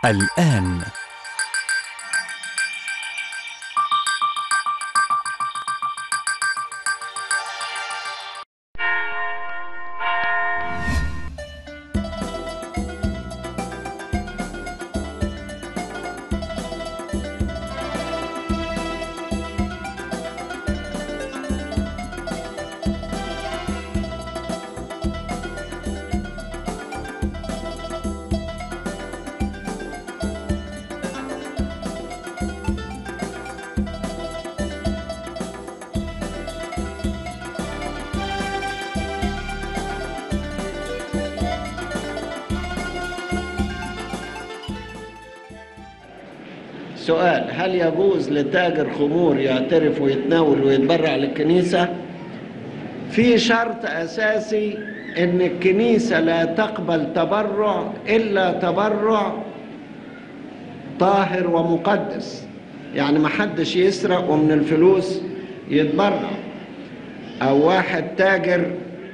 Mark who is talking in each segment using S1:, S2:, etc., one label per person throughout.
S1: الآن
S2: سؤال هل يجوز لتاجر خمور يعترف ويتناول ويتبرع للكنيسة في شرط أساسي إن الكنيسة لا تقبل تبرع إلا تبرع طاهر ومقدس يعني ما حدش يسرق ومن الفلوس يتبرع أو واحد تاجر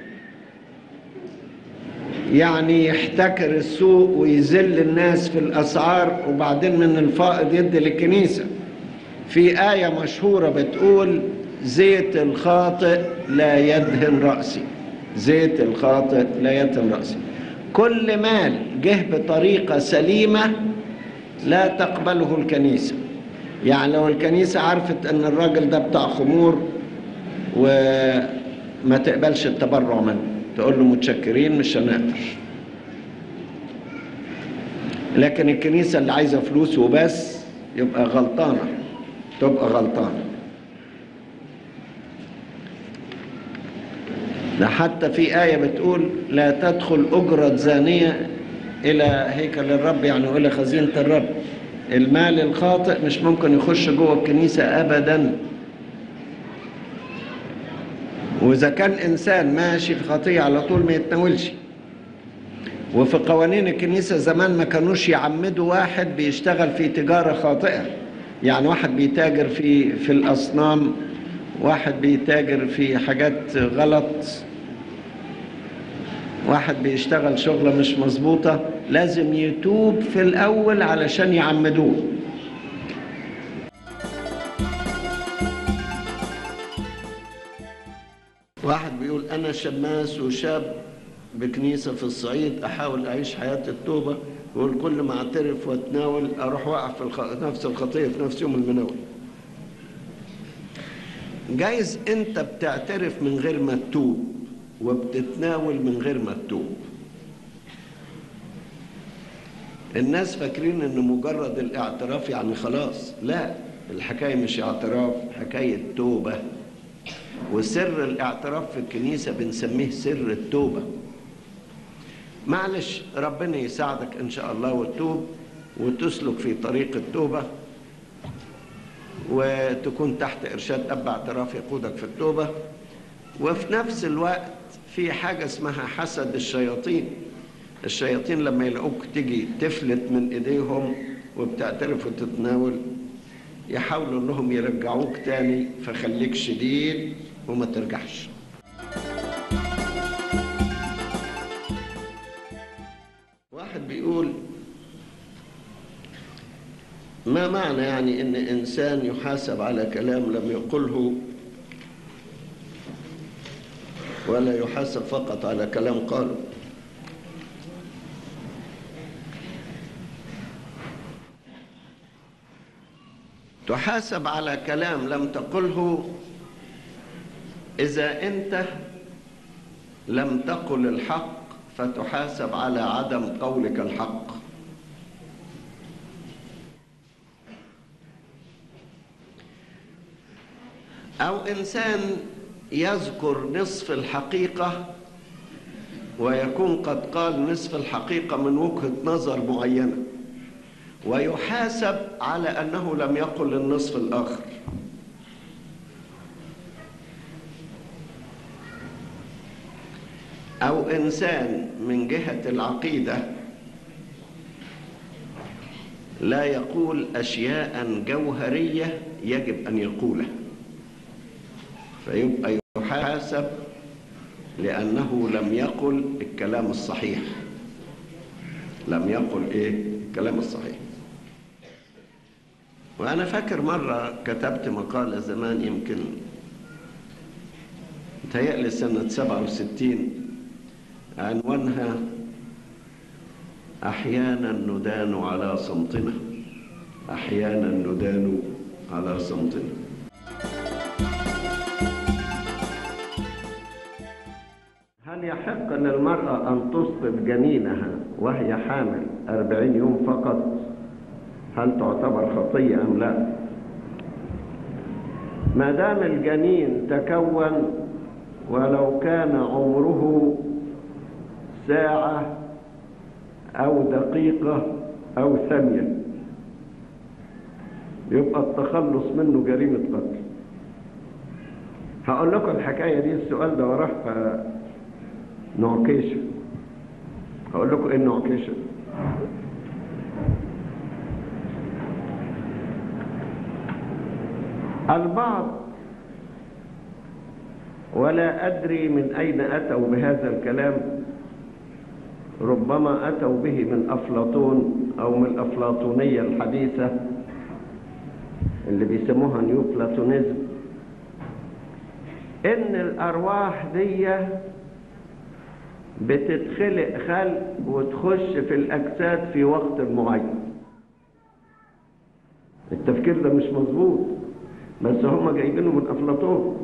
S2: يعني يحتكر السوق ويذل الناس في الأسعار وبعدين من الفائض يدي للكنيسة في آية مشهورة بتقول زيت الخاطئ لا يدهن رأسي زيت الخاطئ لا يدهن رأسي كل مال جه بطريقة سليمة لا تقبله الكنيسة يعني لو الكنيسة عرفت ان الراجل ده بتاع خمور وما تقبلش التبرع منه تقول له متشكرين مش هنقدر لكن الكنيسة اللي عايزة فلوس وبس يبقى غلطانة تبقى غلطانة ده حتى في آية بتقول لا تدخل أجرة زانية إلى هيكل الرب يعني إلى خزينة الرب المال الخاطئ مش ممكن يخش جوه الكنيسة أبداً وإذا كان إنسان ماشي في خطية على طول ما يتناولش وفي قوانين الكنيسة زمان ما كانوش يعمدوا واحد بيشتغل في تجارة خاطئة يعني واحد بيتاجر في في الأصنام واحد بيتاجر في حاجات غلط واحد بيشتغل شغلة مش مظبوطة لازم يتوب في الأول علشان يعمدوه واحد بيقول أنا شماس وشاب بكنيسة في الصعيد أحاول أعيش حياة التوبة ويقول كل ما أعترف وأتناول أروح وقع في الخ... نفس الخطية في نفس يوم المناول جايز أنت بتعترف من غير ما تتوب وبتتناول من غير ما تتوب الناس فاكرين ان مجرد الاعتراف يعني خلاص لا الحكايه مش اعتراف حكايه توبه وسر الاعتراف في الكنيسة بنسميه سر التوبة معلش ربنا يساعدك إن شاء الله وتتوب وتسلك في طريق التوبة وتكون تحت إرشاد أب اعتراف يقودك في التوبة وفي نفس الوقت في حاجة اسمها حسد الشياطين الشياطين لما يلاقوك تيجي تفلت من إيديهم وبتعترف وتتناول يحاولوا انهم يرجعوك تاني فخليك شديد وما ترجعش واحد بيقول ما معنى يعني ان انسان يحاسب على كلام لم يقله ولا يحاسب فقط على كلام قاله تحاسب على كلام لم تقله إذا أنت لم تقل الحق فتحاسب على عدم قولك الحق أو إنسان يذكر نصف الحقيقة ويكون قد قال نصف الحقيقة من وجهة نظر معينة ويحاسب على أنه لم يقل النصف الآخر أو إنسان من جهة العقيدة لا يقول أشياء جوهرية يجب أن يقولها فيبقى يحاسب لأنه لم يقل الكلام الصحيح لم يقل ايه الكلام الصحيح وانا فاكر مرة كتبت مقالة زمان يمكن متهيألي سنة 67 عنوانها أحيانا ندان على صمتنا أحيانا ندان على صمتنا هل يحق للمرأة أن تسقط جنينها وهي حامل أربعين يوم فقط هل تعتبر خطية أم لا ما دام الجنين تكون ولو كان عمره ساعة أو دقيقة أو ثانية يبقى التخلص منه جريمة قتل هقول لكم الحكاية دي السؤال ده وراه نوعكيشن هقول لكم ايه النوعكيشن البعض ولا أدري من أين أتوا بهذا الكلام ربما أتوا به من أفلاطون أو من الأفلاطونية الحديثة اللي بيسموها نيو بلاتونيزم إن الأرواح دي بتتخلق خلق وتخش في الأجساد في وقت معين التفكير ده مش مظبوط بس هم جايبينه من أفلاطون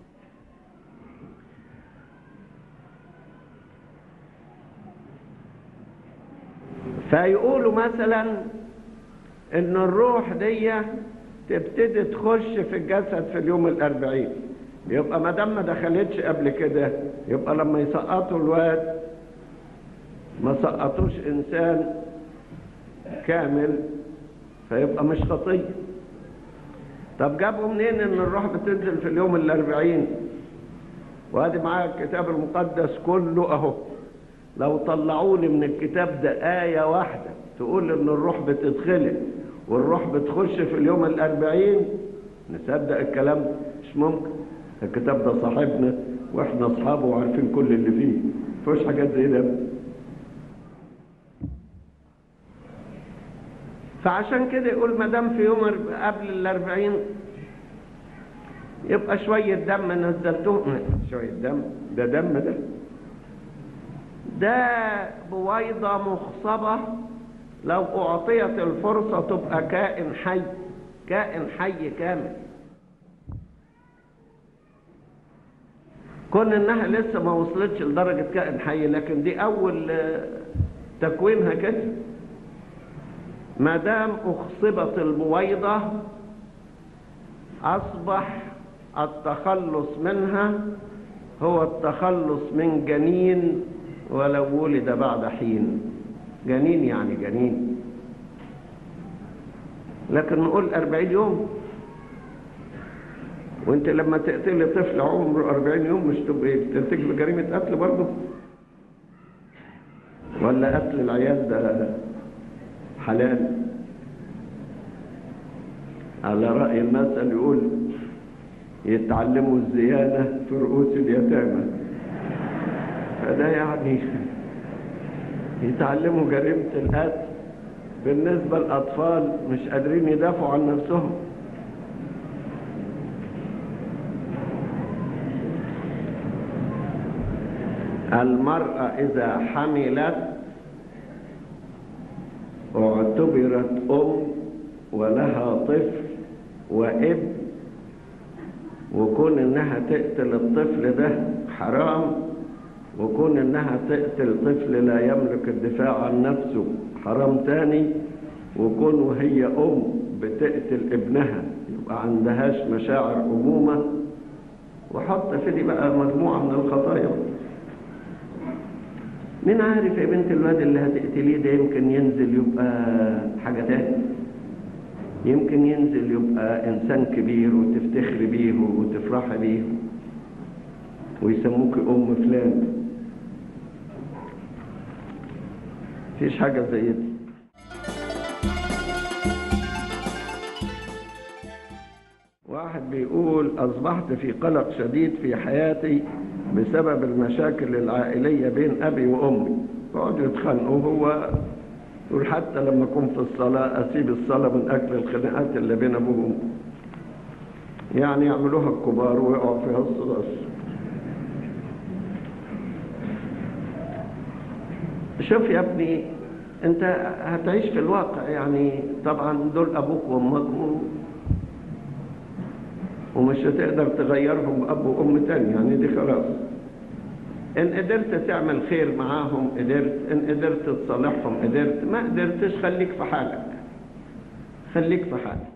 S2: فيقولوا مثلا ان الروح دي تبتدي تخش في الجسد في اليوم الاربعين يبقى ما دام ما دخلتش قبل كده يبقى لما يسقطوا الواد ما سقطوش انسان كامل فيبقى مش خطيه طب جابوا منين ان الروح بتنزل في اليوم الاربعين وادي معايا الكتاب المقدس كله اهو لو طلعوني من الكتاب ده آية واحدة تقول إن الروح بتتخلق والروح بتخش في اليوم الأربعين نصدق الكلام ده مش ممكن الكتاب ده صاحبنا وإحنا أصحابه وعارفين كل اللي فيه مفيش حاجات زي ده فعشان كده يقول ما دام في يوم قبل الأربعين يبقى شوية دم نزلتوه شوية دم ده دم ده ده بويضة مخصبة لو أعطيت الفرصة تبقى كائن حي كائن حي كامل كون انها لسه ما وصلتش لدرجة كائن حي لكن دي اول تكوينها كده ما دام اخصبت البويضة اصبح التخلص منها هو التخلص من جنين ولو ولد بعد حين جنين يعني جنين لكن نقول أربعين يوم وانت لما تقتل طفل عمره أربعين يوم مش تبقى ترتكب جريمة قتل برضه ولا قتل العيال ده حلال على رأي المثل يقول يتعلموا الزيادة في رؤوس اليتامى فده يعني يتعلموا جريمة القتل بالنسبة للأطفال مش قادرين يدافعوا عن نفسهم المرأة إذا حملت اعتبرت أم ولها طفل وابن وكون انها تقتل الطفل ده حرام وكون انها تقتل طفل لا يملك الدفاع عن نفسه حرام تاني وكون وهي ام بتقتل ابنها يبقى عندهاش مشاعر امومه وحط في دي بقى مجموعه من الخطايا مين عارف يا بنت الواد اللي هتقتليه ده يمكن ينزل يبقى حاجه تاني يمكن ينزل يبقى انسان كبير وتفتخري بيه وتفرحي بيه ويسموك ام فلان مفيش حاجه زي دي واحد بيقول اصبحت في قلق شديد في حياتي بسبب المشاكل العائليه بين ابي وامي يقعدوا يتخانقوا هو يقول حتى لما أكون في الصلاة أسيب الصلاة من أجل الخناقات اللي بين أبوه وأمه يعني يعملوها الكبار ويقعوا فيها الصغار شوف يا ابني انت هتعيش في الواقع يعني طبعا دول ابوك وامك و... ومش هتقدر تغيرهم باب وام تاني يعني دي خلاص ان قدرت تعمل خير معاهم قدرت ان قدرت تصالحهم قدرت ما قدرتش خليك في حالك خليك في حالك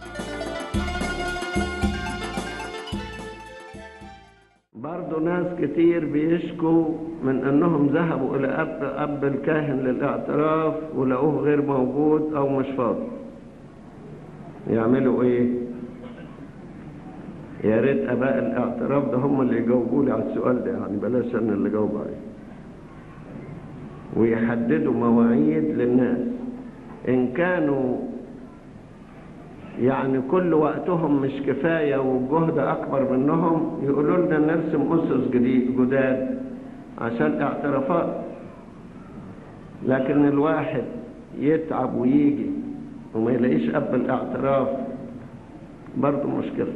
S2: برضه ناس كتير بيشكوا من انهم ذهبوا الى اب اب الكاهن للاعتراف ولقوه غير موجود او مش فاضي يعملوا ايه يا ريت اباء الاعتراف ده هم اللي يجاوبوا لي على السؤال ده يعني بلاش انا اللي جاوب عليه ويحددوا مواعيد للناس ان كانوا يعني كل وقتهم مش كفاية والجهد أكبر منهم يقولوا لنا نرسم أسس جديد جداد عشان اعترافات لكن الواحد يتعب ويجي وما يلاقيش أب الاعتراف برضه مشكلة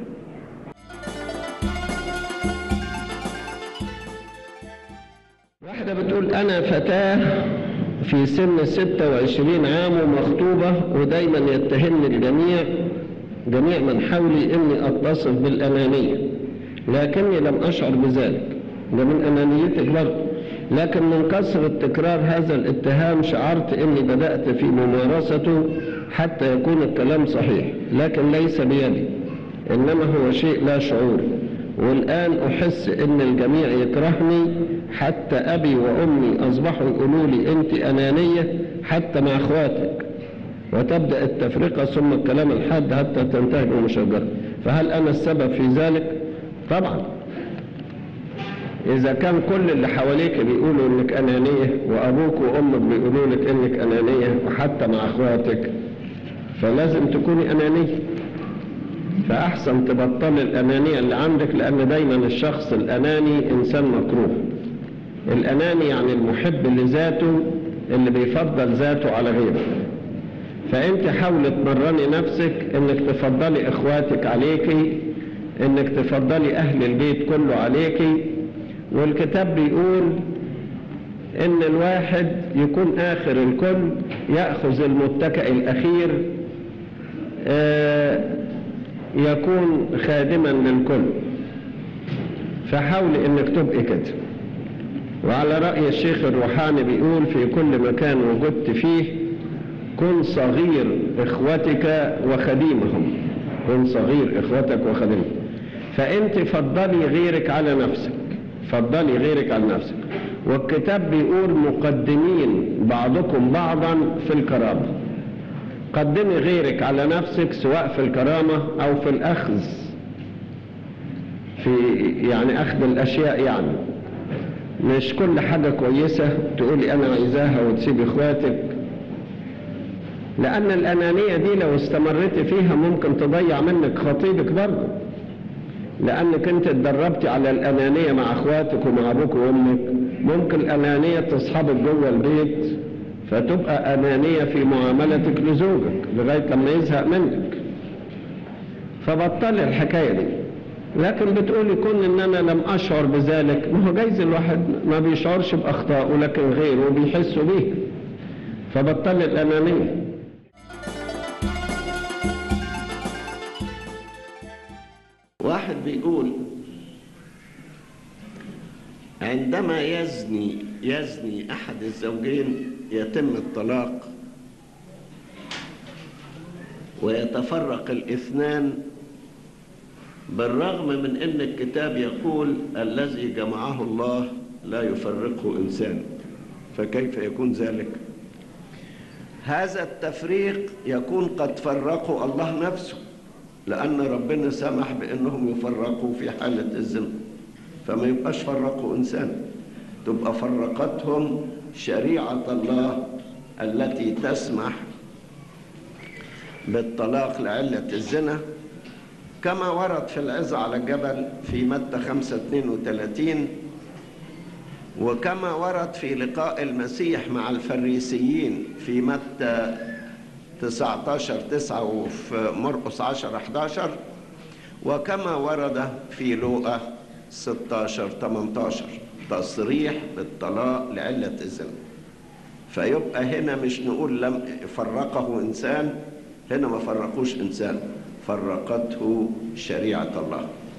S2: واحدة بتقول أنا فتاة في سن 26 عام ومخطوبة ودايما يتهمني الجميع جميع من حولي اني اتصف بالانانية لكني لم اشعر بذلك ده من انانيتك برضه لكن من كثرة تكرار هذا الاتهام شعرت اني بدأت في ممارسته حتى يكون الكلام صحيح لكن ليس بيدي انما هو شيء لا شعوري والآن أحس إن الجميع يكرهني حتى أبي وأمي أصبحوا يقولوا لي أنت أنانية حتى مع أخواتك وتبدأ التفرقة ثم الكلام الحاد حتى تنتهي بالمشاجرة فهل أنا السبب في ذلك؟ طبعا إذا كان كل اللي حواليك بيقولوا إنك أنانية وأبوك وأمك بيقولوا لك إنك أنانية وحتى مع أخواتك فلازم تكوني أنانية فأحسن تبطل الأنانية اللي عندك لأن دايما الشخص الأناني إنسان مكروه الأناني يعني المحب لذاته اللي بيفضل ذاته على غيره فأنت حاول تمرني نفسك إنك تفضلي إخواتك عليكي إنك تفضلي أهل البيت كله عليكي والكتاب بيقول إن الواحد يكون آخر الكل يأخذ المتكئ الأخير آه يكون خادما للكل فحاول انك تبقي كده وعلى رأي الشيخ الروحاني بيقول في كل مكان وجدت فيه كن صغير اخوتك وخديمهم كن صغير اخوتك وخديمهم فانت فضلي غيرك على نفسك فضلي غيرك على نفسك والكتاب بيقول مقدمين بعضكم بعضا في الكرامه قدمي غيرك على نفسك سواء في الكرامة أو في الأخذ في يعني أخذ الأشياء يعني مش كل حاجة كويسة تقولي أنا عايزاها وتسيب إخواتك لأن الأنانية دي لو استمرت فيها ممكن تضيع منك خطيبك برضه لأنك أنت اتدربتي على الأنانية مع أخواتك ومع أبوك وأمك ممكن الأنانية تصحبك جوه البيت فتبقى أنانية في معاملتك لزوجك لغاية لما يزهق منك فبطل الحكاية دي لكن بتقولي كن ان انا لم اشعر بذلك ما هو جايز الواحد ما بيشعرش باخطائه لكن غيره بيحس بيه فبطل الانانية واحد بيقول عندما يزني يزني احد الزوجين يتم الطلاق ويتفرق الاثنان بالرغم من ان الكتاب يقول الذي جمعه الله لا يفرقه انسان فكيف يكون ذلك هذا التفريق يكون قد فرقوا الله نفسه لان ربنا سمح بانهم يفرقوا في حاله الزنا فما يبقاش فرقوا انسان تبقى فرقتهم شريعة الله التي تسمح بالطلاق لعلة الزنا كما ورد في العظة على الجبل في متى 5 32 وكما ورد في لقاء المسيح مع الفريسيين في متى 19 9 وفي مرقس 10 11 وكما ورد في لوقا 16 18 تصريح بالطلاق لعلة الزنا فيبقى هنا مش نقول لم فرقه إنسان هنا ما فرقوش إنسان فرقته شريعة الله